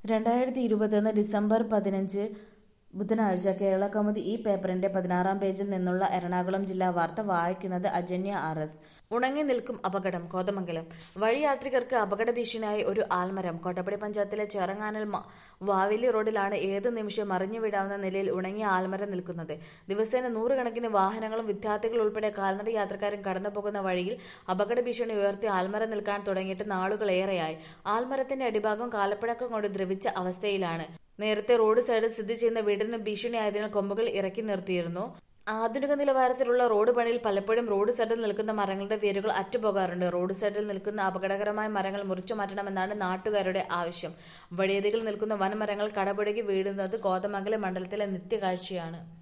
രണ്ടായിരത്തി ഇരുപത്തൊന്ന് ഡിസംബർ പതിനഞ്ച് ബുധനാഴ്ച കേരള കൗമുദി ഈ പേപ്പറിന്റെ പതിനാറാം പേജിൽ നിന്നുള്ള എറണാകുളം ജില്ലാ വാർത്ത വായിക്കുന്നത് അജന്യ ആർ എസ് ഉണങ്ങി നിൽക്കും അപകടം കോതമംഗലം വഴിയാത്രികർക്ക് അപകട ഭീഷണിയായി ഒരു ആൽമരം കോട്ടപ്പടി പഞ്ചായത്തിലെ ചെറങ്ങാനൽ മ- വാവേലി റോഡിലാണ് ഏത് നിമിഷം മറിഞ്ഞു വീഴാവുന്ന നിലയിൽ ഉണങ്ങിയ ആൽമരം നിൽക്കുന്നത് ദിവസേന നൂറുകണക്കിന് വാഹനങ്ങളും വിദ്യാർത്ഥികൾ ഉൾപ്പെടെ കാൽനട യാത്രക്കാരും കടന്നു പോകുന്ന വഴിയിൽ അപകട ഭീഷണി ഉയർത്തി ആൽമരം നിൽക്കാൻ തുടങ്ങിയിട്ട് നാളുകളേറെയായി ആൽമരത്തിന്റെ അടിഭാഗം കാലപ്പഴക്കം കൊണ്ട് ദ്രവിച്ച അവസ്ഥയിലാണ് നേരത്തെ റോഡ് സൈഡിൽ സ്ഥിതി ചെയ്യുന്ന വീടിന് ഭീഷണിയായതിനാൽ കൊമ്പുകൾ ഇറക്കി നിർത്തിയിരുന്നു ആധുനിക നിലവാരത്തിലുള്ള റോഡ് പണിയിൽ പലപ്പോഴും റോഡ് സൈഡിൽ നിൽക്കുന്ന മരങ്ങളുടെ വേരുകൾ അറ്റുപോകാറുണ്ട് റോഡ് സൈഡിൽ നിൽക്കുന്ന അപകടകരമായ മരങ്ങൾ മുറിച്ചു മാറ്റണമെന്നാണ് നാട്ടുകാരുടെ ആവശ്യം വഴിയരികിൽ നിൽക്കുന്ന വൻമരങ്ങൾ കടപുഴകി വീഴുന്നത് കോതമംഗലം മണ്ഡലത്തിലെ നിത്യകാഴ്ചയാണ്